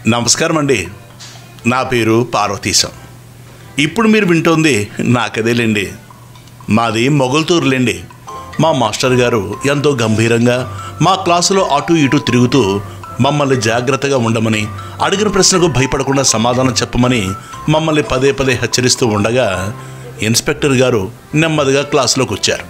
నమస్కారం అండి నా పేరు పార్వతీశం ఇప్పుడు మీరు వింటోంది నాకదేలేండి మాది మొగల్తూరులేండి మా మాస్టర్ గారు ఎంతో గంభీరంగా మా క్లాసులో అటు ఇటు తిరుగుతూ మమ్మల్ని జాగ్రత్తగా ఉండమని అడిగిన ప్రశ్నకు భయపడకుండా సమాధానం చెప్పమని మమ్మల్ని పదే పదే హెచ్చరిస్తూ ఉండగా ఇన్స్పెక్టర్ గారు నెమ్మదిగా క్లాసులోకి వచ్చారు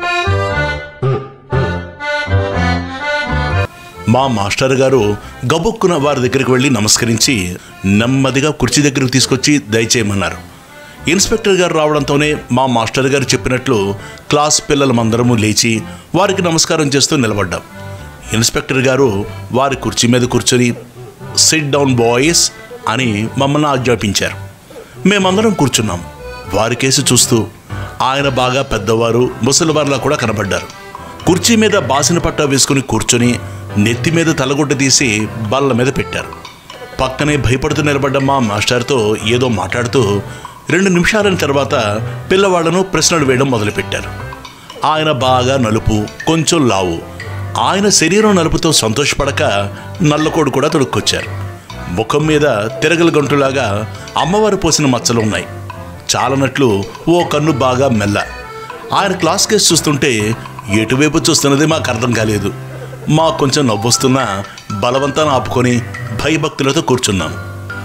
మా మాస్టర్ గారు గబుక్కున వారి దగ్గరికి వెళ్ళి నమస్కరించి నెమ్మదిగా కుర్చీ దగ్గరకు తీసుకొచ్చి దయచేయమన్నారు ఇన్స్పెక్టర్ గారు రావడంతోనే మా మాస్టర్ గారు చెప్పినట్లు క్లాస్ పిల్లలమందరము లేచి వారికి నమస్కారం చేస్తూ నిలబడ్డాం ఇన్స్పెక్టర్ గారు వారి కుర్చీ మీద కూర్చొని సిట్ డౌన్ బాయ్స్ అని మమ్మల్ని ఆజ్ఞాపించారు మేమందరం కూర్చున్నాం వారి కేసు చూస్తూ ఆయన బాగా పెద్దవారు ముసలివారిలా కూడా కనబడ్డారు కుర్చీ మీద బాసిన పట్ట వేసుకుని కూర్చొని నెత్తి మీద తలగుడ్డ తీసి బల్ల మీద పెట్టారు పక్కనే భయపడుతూ నిలబడ్డ మా మాస్టర్తో ఏదో మాట్లాడుతూ రెండు నిమిషాల తర్వాత పిల్లవాళ్లను ప్రశ్నలు వేయడం మొదలుపెట్టారు ఆయన బాగా నలుపు కొంచెం లావు ఆయన శరీరం నలుపుతో సంతోషపడక నల్లకోడు కూడా తొడుక్కొచ్చారు ముఖం మీద తిరగల గంటులాగా అమ్మవారు పోసిన మచ్చలు ఉన్నాయి చాలనట్లు ఓ కన్ను బాగా మెల్ల ఆయన క్లాస్ కేసు చూస్తుంటే ఎటువైపు చూస్తున్నది మాకు అర్థం కాలేదు మాకు కొంచెం నవ్వొస్తున్నా బలవంతాన్ని ఆపుకొని భయభక్తులతో కూర్చున్నాం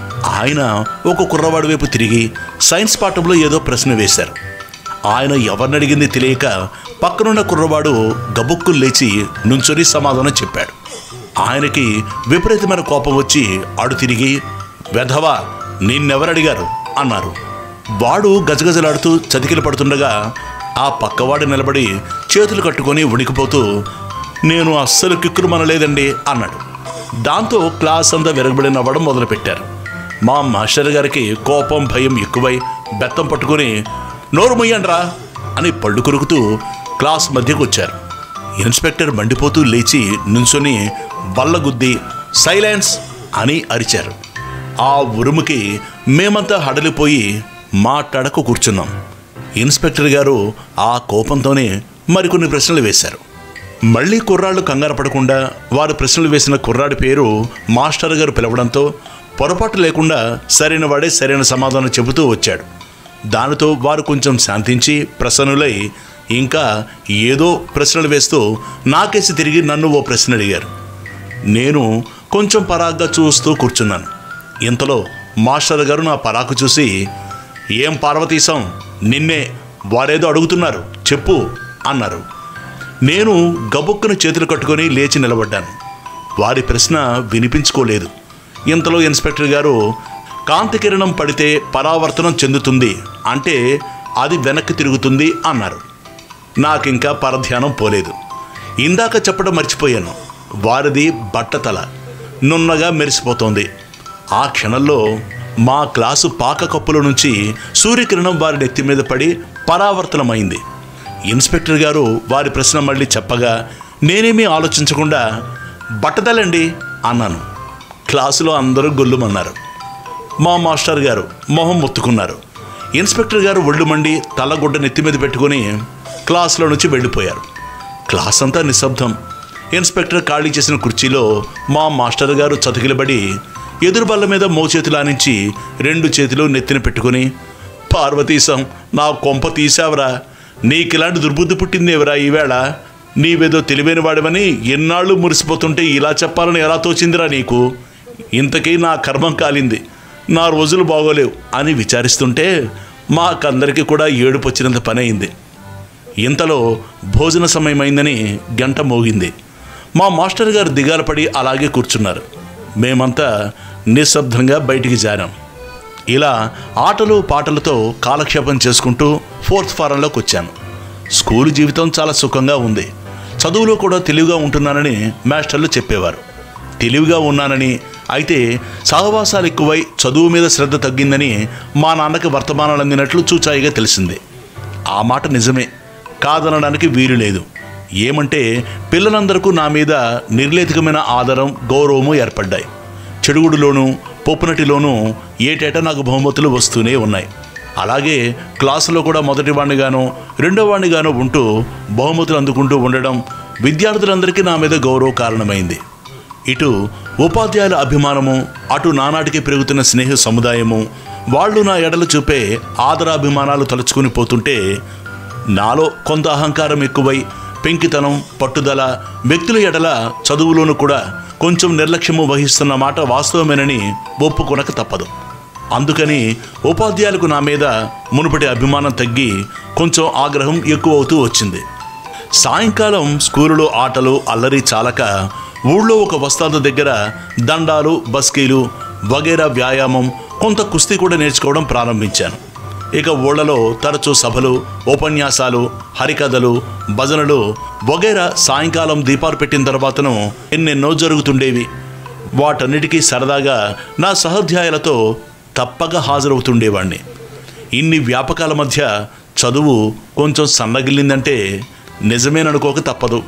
ఆయన ఒక కుర్రవాడి వైపు తిరిగి సైన్స్ పాఠంలో ఏదో ప్రశ్న వేశారు ఆయన ఎవరిని అడిగింది తెలియక పక్కనున్న కుర్రవాడు గబుక్కు లేచి నుంచొని సమాధానం చెప్పాడు ఆయనకి విపరీతమైన కోపం వచ్చి అడు తిరిగి వెధవా నిన్నెవరడిగారు అన్నారు వాడు గజగజలాడుతూ చతికిల పడుతుండగా ఆ పక్కవాడు నిలబడి చేతులు కట్టుకొని ఉణికిపోతూ నేను అస్సలు కిక్కురు మనలేదండి అన్నాడు దాంతో క్లాస్ అంతా విరగబడి నవ్వడం మొదలుపెట్టారు మా మాస్టర్ గారికి కోపం భయం ఎక్కువై బెత్తం పట్టుకొని నోరు మొయ్యండ్రా అని పళ్ళు కొరుకుతూ క్లాస్ మధ్యకు వచ్చారు ఇన్స్పెక్టర్ మండిపోతూ లేచి నుంచొని బల్లగుద్ది సైలెన్స్ అని అరిచారు ఆ ఉరుముకి మేమంతా హడలిపోయి మాట్లాడక కూర్చున్నాం ఇన్స్పెక్టర్ గారు ఆ కోపంతోనే మరికొన్ని ప్రశ్నలు వేశారు మళ్ళీ కుర్రాళ్ళు కంగారు పడకుండా వారు ప్రశ్నలు వేసిన కుర్రాడి పేరు మాస్టర్ గారు పిలవడంతో పొరపాటు లేకుండా సరైన వాడే సరైన సమాధానం చెబుతూ వచ్చాడు దానితో వారు కొంచెం శాంతించి ప్రసన్నులై ఇంకా ఏదో ప్రశ్నలు వేస్తూ నాకేసి తిరిగి నన్ను ఓ ప్రశ్న అడిగారు నేను కొంచెం పరాగ్గా చూస్తూ కూర్చున్నాను ఇంతలో మాస్టర్ గారు నా పరాకు చూసి ఏం పార్వతీశం నిన్నే వారేదో అడుగుతున్నారు చెప్పు అన్నారు నేను గబుక్కున చేతులు కట్టుకొని లేచి నిలబడ్డాను వారి ప్రశ్న వినిపించుకోలేదు ఇంతలో ఇన్స్పెక్టర్ గారు కాంతి కిరణం పడితే పరావర్తనం చెందుతుంది అంటే అది వెనక్కి తిరుగుతుంది అన్నారు నాకింకా పరధ్యానం పోలేదు ఇందాక చెప్పడం మర్చిపోయాను వారిది బట్టతల నున్నగా మెరిసిపోతోంది ఆ క్షణంలో మా క్లాసు పాక కప్పుల నుంచి సూర్యకిరణం వారి నెత్తి మీద పడి పరావర్తనమైంది ఇన్స్పెక్టర్ గారు వారి ప్రశ్న మళ్ళీ చెప్పగా నేనేమీ ఆలోచించకుండా బట్టతలండి అన్నాను క్లాసులో అందరూ గొల్లుమన్నారు మా మాస్టర్ గారు మొహం మొత్తుకున్నారు ఇన్స్పెక్టర్ గారు ఒళ్ళు మండి తలగుడ్డ నెత్తి మీద పెట్టుకొని క్లాసులో నుంచి వెళ్ళిపోయారు క్లాస్ అంతా నిశ్శబ్దం ఇన్స్పెక్టర్ ఖాళీ చేసిన కుర్చీలో మా మాస్టర్ గారు చతికిలబడి ఎదురు బల్ల మీద మోచేతులు ఆనించి రెండు చేతులు నెత్తిన పెట్టుకొని పార్వతీశం నా కొంప తీసావరా నీకిలాంటి దుర్బుద్ధి పుట్టిందేవరా ఈవేళ నీవేదో తెలివైన వాడవని ఎన్నాళ్ళు మురిసిపోతుంటే ఇలా చెప్పాలని ఎలా తోచిందిరా నీకు ఇంతకీ నా కర్మం కాలింది నా రోజులు బాగోలేవు అని విచారిస్తుంటే మాకందరికీ కూడా ఏడుపు వచ్చినంత పని అయింది ఇంతలో భోజన సమయమైందని గంట మోగింది మా మాస్టర్ గారు దిగాలపడి అలాగే కూర్చున్నారు మేమంతా నిశ్శబ్దంగా బయటికి జారాం ఇలా ఆటలు పాటలతో కాలక్షేపం చేసుకుంటూ ఫోర్త్ ఫారంలోకి వచ్చాను స్కూల్ జీవితం చాలా సుఖంగా ఉంది చదువులో కూడా తెలివిగా ఉంటున్నానని మాస్టర్లు చెప్పేవారు తెలివిగా ఉన్నానని అయితే సహవాసాలు ఎక్కువై చదువు మీద శ్రద్ధ తగ్గిందని మా నాన్నకి వర్తమానాలు అందినట్లు చూచాయిగా తెలిసింది ఆ మాట నిజమే కాదనడానికి వీలు లేదు ఏమంటే పిల్లలందరికీ నా మీద నిర్లేతికమైన ఆదరం గౌరవము ఏర్పడ్డాయి చెడుగుడులోనూ పొప్పునటిలోనూ ఏటేటా నాకు బహుమతులు వస్తూనే ఉన్నాయి అలాగే క్లాసులో కూడా మొదటి వాడినిగాను రెండో వాడినిగాను ఉంటూ బహుమతులు అందుకుంటూ ఉండడం విద్యార్థులందరికీ నా మీద గౌరవ కారణమైంది ఇటు ఉపాధ్యాయుల అభిమానము అటు నానాటికి పెరుగుతున్న స్నేహ సముదాయము వాళ్ళు నా ఎడలు చూపే ఆదరాభిమానాలు తలుచుకుని పోతుంటే నాలో కొంత అహంకారం ఎక్కువై పెంకితనం పట్టుదల వ్యక్తుల ఎడల చదువులోనూ కూడా కొంచెం నిర్లక్ష్యము వహిస్తున్న మాట వాస్తవమేనని ఒప్పుకొనక తప్పదు అందుకని ఉపాధ్యాయులకు నా మీద మునుపటి అభిమానం తగ్గి కొంచెం ఆగ్రహం ఎక్కువ అవుతూ వచ్చింది సాయంకాలం స్కూలులో ఆటలు అల్లరి చాలక ఊళ్ళో ఒక వస్తాదు దగ్గర దండాలు బస్కీలు వగైరా వ్యాయామం కొంత కుస్తీ కూడా నేర్చుకోవడం ప్రారంభించాను ఇక ఊళ్ళలో తరచూ సభలు ఉపన్యాసాలు హరికథలు భజనలు వగైరా సాయంకాలం దీపాలు పెట్టిన తర్వాతను ఎన్నెన్నో జరుగుతుండేవి వాటన్నిటికీ సరదాగా నా సహోధ్యాయులతో తప్పక హాజరవుతుండేవాణ్ణి ఇన్ని వ్యాపకాల మధ్య చదువు కొంచెం సన్నగిల్లిందంటే నిజమేననుకోక తప్పదు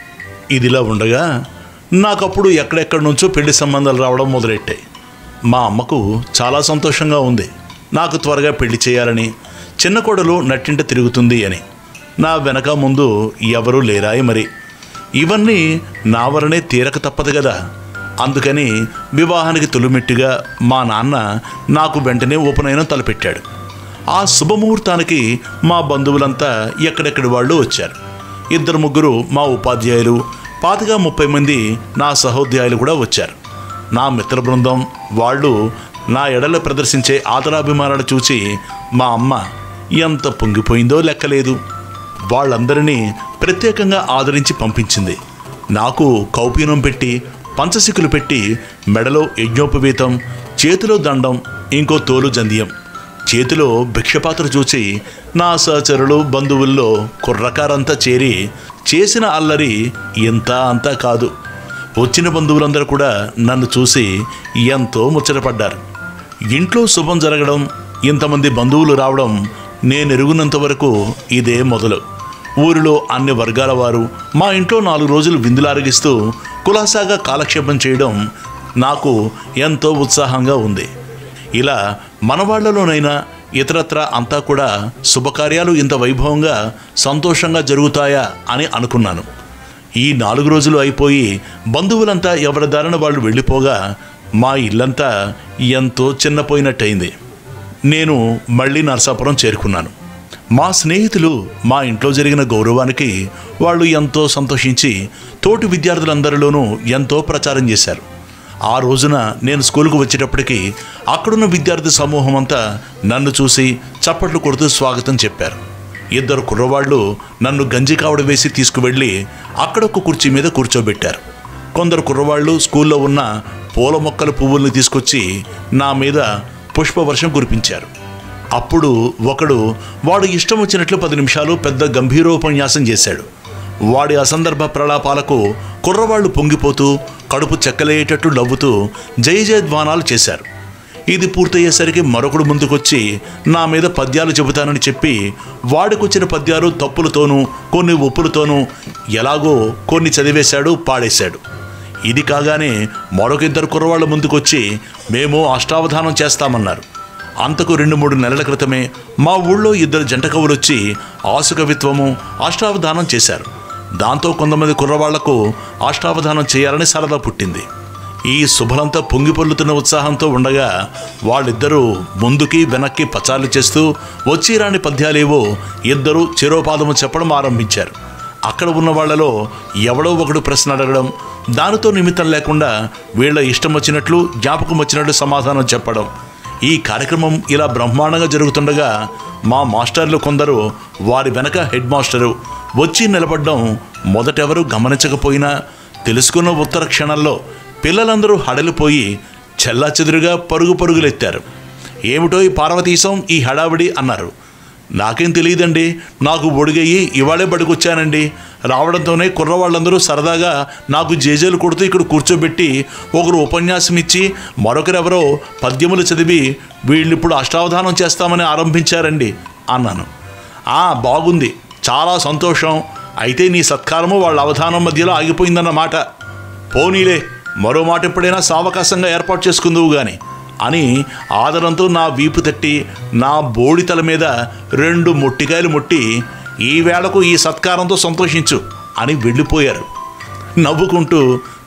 ఇదిలా ఉండగా నాకప్పుడు ఎక్కడెక్కడి నుంచో పెళ్లి సంబంధాలు రావడం మొదలెట్టాయి మా అమ్మకు చాలా సంతోషంగా ఉంది నాకు త్వరగా పెళ్లి చేయాలని చిన్న కోడలు నట్టింట తిరుగుతుంది అని నా వెనక ముందు ఎవరూ లేరాయి మరి ఇవన్నీ నా వలనే తీరక తప్పదు కదా అందుకని వివాహానికి తొలిమెట్టుగా మా నాన్న నాకు వెంటనే ఉపనయనం తలపెట్టాడు ఆ శుభముహూర్తానికి మా బంధువులంతా ఎక్కడెక్కడి వాళ్ళు వచ్చారు ఇద్దరు ముగ్గురు మా ఉపాధ్యాయులు పాతిగా ముప్పై మంది నా సహోద్యాయులు కూడా వచ్చారు నా మిత్ర బృందం వాళ్ళు నా ఎడల ప్రదర్శించే ఆదరాభిమానాలు చూసి మా అమ్మ ఎంత పొంగిపోయిందో లెక్కలేదు వాళ్ళందరినీ ప్రత్యేకంగా ఆదరించి పంపించింది నాకు కౌపీనం పెట్టి పంచసిక్కులు పెట్టి మెడలో యజ్ఞోపవీతం చేతిలో దండం ఇంకో తోలు జంధ్యం చేతిలో భిక్షపాత్ర చూచి నా సహచరులు బంధువుల్లో కుర్రకారంతా చేరి చేసిన అల్లరి ఇంత అంతా కాదు వచ్చిన బంధువులందరూ కూడా నన్ను చూసి ఎంతో ముచ్చటపడ్డారు ఇంట్లో శుభం జరగడం ఇంతమంది బంధువులు రావడం నేను ఎరుగునంత వరకు ఇదే మొదలు ఊరిలో అన్ని వర్గాల వారు మా ఇంట్లో నాలుగు రోజులు విందులారగిస్తూ కులాసాగా కాలక్షేపం చేయడం నాకు ఎంతో ఉత్సాహంగా ఉంది ఇలా మనవాళ్లలోనైనా ఇతరత్ర అంతా కూడా శుభకార్యాలు ఇంత వైభవంగా సంతోషంగా జరుగుతాయా అని అనుకున్నాను ఈ నాలుగు రోజులు అయిపోయి బంధువులంతా ఎవరి దారిన వాళ్ళు వెళ్ళిపోగా మా ఇల్లంతా ఎంతో చిన్నపోయినట్టయింది నేను మళ్ళీ నరసాపురం చేరుకున్నాను మా స్నేహితులు మా ఇంట్లో జరిగిన గౌరవానికి వాళ్ళు ఎంతో సంతోషించి తోటి విద్యార్థులందరిలోనూ ఎంతో ప్రచారం చేశారు ఆ రోజున నేను స్కూల్కు వచ్చేటప్పటికి అక్కడున్న విద్యార్థి సమూహం అంతా నన్ను చూసి చప్పట్లు కొడుతూ స్వాగతం చెప్పారు ఇద్దరు కుర్రవాళ్ళు నన్ను గంజి కావడ వేసి తీసుకువెళ్ళి అక్కడ ఒక కుర్చీ మీద కూర్చోబెట్టారు కొందరు కుర్రవాళ్ళు స్కూల్లో ఉన్న పూల మొక్కల పువ్వుల్ని తీసుకొచ్చి నా మీద పుష్పవర్షం కురిపించారు అప్పుడు ఒకడు వాడు ఇష్టం వచ్చినట్లు పది నిమిషాలు పెద్ద గంభీరోపన్యాసం చేశాడు వాడి అసందర్భ ప్రలాపాలకు కుర్రవాళ్ళు పొంగిపోతూ కడుపు చెక్కలేటట్టు నవ్వుతూ జయ జయధ్వానాలు చేశారు ఇది పూర్తయ్యేసరికి మరొకడు ముందుకొచ్చి నా మీద పద్యాలు చెబుతానని చెప్పి వాడికొచ్చిన పద్యాలు తప్పులతోనూ కొన్ని ఒప్పులతోనూ ఎలాగో కొన్ని చదివేశాడు పాడేశాడు ఇది కాగానే మరొక ఇద్దరు కుర్రవాళ్ళ ముందుకొచ్చి మేము అష్టావధానం చేస్తామన్నారు అంతకు రెండు మూడు నెలల క్రితమే మా ఊళ్ళో ఇద్దరు జంట కవులు వచ్చి ఆసుకవిత్వము అష్టావధానం చేశారు దాంతో కొంతమంది కుర్రవాళ్లకు అష్టావధానం చేయాలని సరదా పుట్టింది ఈ శుభలంతా పొంగిపొల్లుతున్న ఉత్సాహంతో ఉండగా వాళ్ళిద్దరూ ముందుకి వెనక్కి పచార్లు చేస్తూ వచ్చి రాని పద్యాలేవో ఇద్దరు చిరోపాదము చెప్పడం ఆరంభించారు అక్కడ ఉన్న వాళ్ళలో ఎవడో ఒకడు ప్రశ్న అడగడం దానితో నిమిత్తం లేకుండా వీళ్ళ ఇష్టం వచ్చినట్లు జ్ఞాపకం వచ్చినట్లు సమాధానం చెప్పడం ఈ కార్యక్రమం ఇలా బ్రహ్మాండంగా జరుగుతుండగా మా మాస్టర్లు కొందరు వారి వెనక హెడ్ మాస్టరు వచ్చి నిలబడ్డం మొదటెవరు గమనించకపోయినా తెలుసుకున్న ఉత్తర క్షణంలో పిల్లలందరూ హడలిపోయి చెల్లాచెదురుగా పరుగు పరుగులెత్తారు ఏమిటో ఈ పార్వతీశం ఈ హడావిడి అన్నారు నాకేం తెలియదండి నాకు ఒడిగయ్యి ఇవాళే బడికొచ్చానండి రావడంతోనే కుర్రవాళ్ళందరూ సరదాగా నాకు జేజేలు కొడుతూ ఇక్కడ కూర్చోబెట్టి ఒకరు ఉపన్యాసం ఇచ్చి మరొకరెవరో పద్యములు చదివి వీళ్ళిప్పుడు అష్టావధానం చేస్తామని ఆరంభించారండి అన్నాను ఆ బాగుంది చాలా సంతోషం అయితే నీ సత్కారము వాళ్ళ అవధానం మధ్యలో ఆగిపోయిందన్నమాట పోనీలే మరో మాట ఎప్పుడైనా సావకాశంగా ఏర్పాటు చేసుకుందువు గాని అని ఆదరంతో నా వీపు తట్టి నా బోడి తల మీద రెండు మొట్టికాయలు ముట్టి ఈ వేళకు ఈ సత్కారంతో సంతోషించు అని వెళ్ళిపోయారు నవ్వుకుంటూ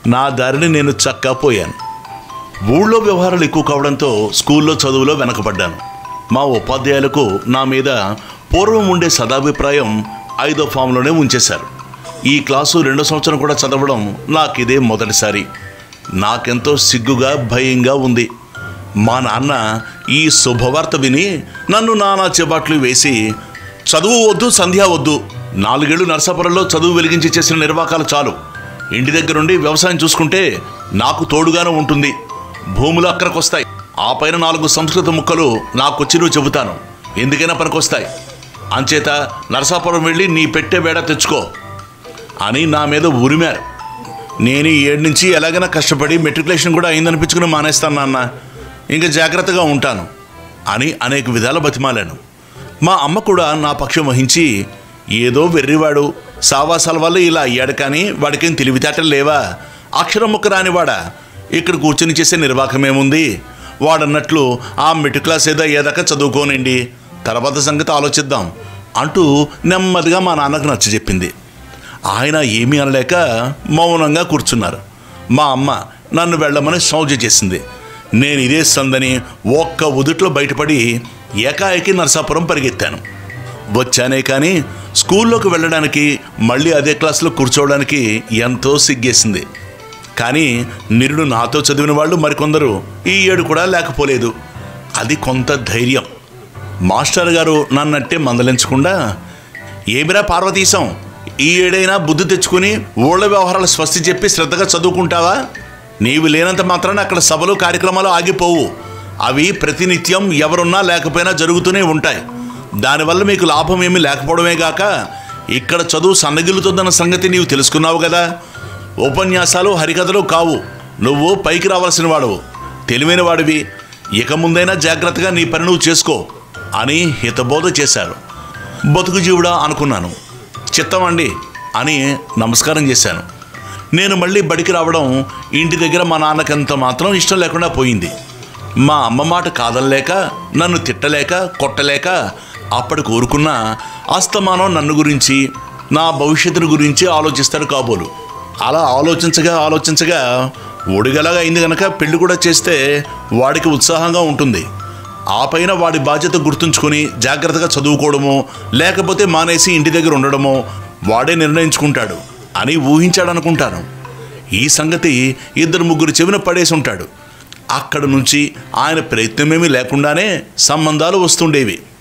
నా దారిని నేను చక్కా పోయాను ఊళ్ళో వ్యవహారాలు ఎక్కువ కావడంతో స్కూల్లో చదువులో వెనకబడ్డాను మా ఉపాధ్యాయులకు నా మీద పూర్వం ఉండే సదాభిప్రాయం ఐదో ఫామ్లోనే ఉంచేశారు ఈ క్లాసు రెండో సంవత్సరం కూడా చదవడం నాకిదే మొదటిసారి నాకెంతో సిగ్గుగా భయంగా ఉంది మా నాన్న ఈ శుభవార్త విని నన్ను నానా చెబాట్లు వేసి చదువు వద్దు సంధ్య వద్దు నాలుగేళ్లు నరసాపురంలో చదువు వెలిగించి చేసిన నిర్వాకాలు చాలు ఇంటి దగ్గరుండి వ్యవసాయం చూసుకుంటే నాకు తోడుగానే ఉంటుంది భూములు అక్కడికొస్తాయి ఆ పైన నాలుగు సంస్కృత ముక్కలు నాకొచ్చి నువ్వు చెబుతాను ఎందుకైనా పనికొస్తాయి అంచేత నరసాపురం వెళ్ళి నీ పెట్టే వేడ తెచ్చుకో అని నా మీద ఉరిమారు నేను ఈ ఏడు నుంచి ఎలాగైనా కష్టపడి మెట్రికులేషన్ కూడా అయిందనిపించుకుని మానేస్తాను నాన్న ఇంకా జాగ్రత్తగా ఉంటాను అని అనేక విధాల బతిమాలాను మా అమ్మ కూడా నా పక్షం వహించి ఏదో వెర్రివాడు సావాసాల వల్ల ఇలా అయ్యాడు కానీ వాడికేం తెలివితేటలు లేవా అక్షరం ముక్క రానివాడా ఇక్కడ కూర్చుని చేసే నిర్వాహకమేముంది వాడన్నట్లు ఆ మిడిల్ క్లాస్ ఏదో అయ్యేదాకా చదువుకోనండి తర్వాత సంగతి ఆలోచిద్దాం అంటూ నెమ్మదిగా మా నాన్నకు నచ్చ చెప్పింది ఆయన ఏమీ అనలేక మౌనంగా కూర్చున్నారు మా అమ్మ నన్ను వెళ్ళమని సౌజ్య చేసింది నేను ఇదే సందని ఒక్క ఉదుట్లో బయటపడి ఏకాఏకి నరసాపురం పరిగెత్తాను వచ్చానే కానీ స్కూల్లోకి వెళ్ళడానికి మళ్ళీ అదే క్లాస్లో కూర్చోవడానికి ఎంతో సిగ్గేసింది కానీ నిరుడు నాతో చదివిన వాళ్ళు మరికొందరు ఈ ఏడు కూడా లేకపోలేదు అది కొంత ధైర్యం మాస్టర్ గారు నన్నట్టే మందలించకుండా ఏమిరా పార్వతీశం ఈ ఏడైనా బుద్ధి తెచ్చుకుని ఊళ్ళ వ్యవహారాలు స్వస్తి చెప్పి శ్రద్ధగా చదువుకుంటావా నీవు లేనంత మాత్రాన అక్కడ సభలు కార్యక్రమాలు ఆగిపోవు అవి ప్రతినిత్యం ఎవరున్నా లేకపోయినా జరుగుతూనే ఉంటాయి దానివల్ల మీకు లాభం ఏమీ లేకపోవడమే గాక ఇక్కడ చదువు సన్నగిల్లుతుందన్న సంగతి నీవు తెలుసుకున్నావు కదా ఉపన్యాసాలు హరికథలు కావు నువ్వు పైకి రావాల్సిన వాడువు తెలివైన వాడివి ఇక ముందైనా జాగ్రత్తగా నీ పని నువ్వు చేసుకో అని హితబోధ చేశారు బతుకు జీవుడా అనుకున్నాను చిత్తమండి అని నమస్కారం చేశాను నేను మళ్ళీ బడికి రావడం ఇంటి దగ్గర మా నాన్నకంత మాత్రం ఇష్టం లేకుండా పోయింది మా అమ్మ మాట కాదనలేక నన్ను తిట్టలేక కొట్టలేక అప్పటి కోరుకున్న అస్తమానం నన్ను గురించి నా భవిష్యత్తును గురించి ఆలోచిస్తాడు కాబోలు అలా ఆలోచించగా ఆలోచించగా ఒడిగలాగా అయింది కనుక పెళ్లి కూడా చేస్తే వాడికి ఉత్సాహంగా ఉంటుంది ఆ పైన వాడి బాధ్యత గుర్తుంచుకొని జాగ్రత్తగా చదువుకోవడమో లేకపోతే మానేసి ఇంటి దగ్గర ఉండడమో వాడే నిర్ణయించుకుంటాడు అని ఊహించాడనుకుంటాను ఈ సంగతి ఇద్దరు ముగ్గురు చెవిన పడేసి ఉంటాడు అక్కడ నుంచి ఆయన ప్రయత్నమేమీ లేకుండానే సంబంధాలు వస్తుండేవి